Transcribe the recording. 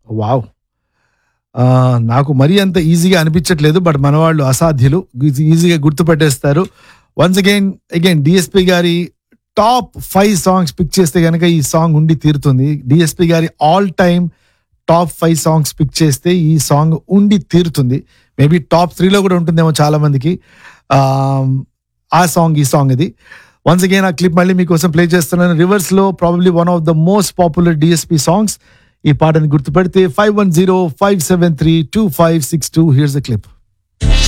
wow ఆ, నాకు మరీ అంత ఈజీగా అనిపించట్లేదు బట్ మన వాళ్ళు అసాధ్యులు ఈజీ- ఈజీగా గుర్తుపట్టేస్తారు వన్స్ అగైన్ అగైన్ డిఎస్పి గారి టాప్ ఫైవ్ సాంగ్స్ పిక్ చేస్తే కనుక ఈ సాంగ్ ఉండి తీరుతుంది డిఎస్పి గారి all time top five songs pick చేస్తే ఈ సాంగ్ ఉండి తీరుతుంది మేబీ టాప్ త్రీలో కూడా ఉంటుందేమో చాలా మందికి ఆ, ఆ సాంగ్ ఈ సాంగ్ ఇది వన్స్ అగైన్ ఆ క్లిప్ మళ్ళీ మీకోసం ప్లే చేస్తున్నాను రివర్స్ లో probably one of the most popular DSP songs ఈ పాటని గుర్తుపెడితే five one zero five seven three two five six two here's the clip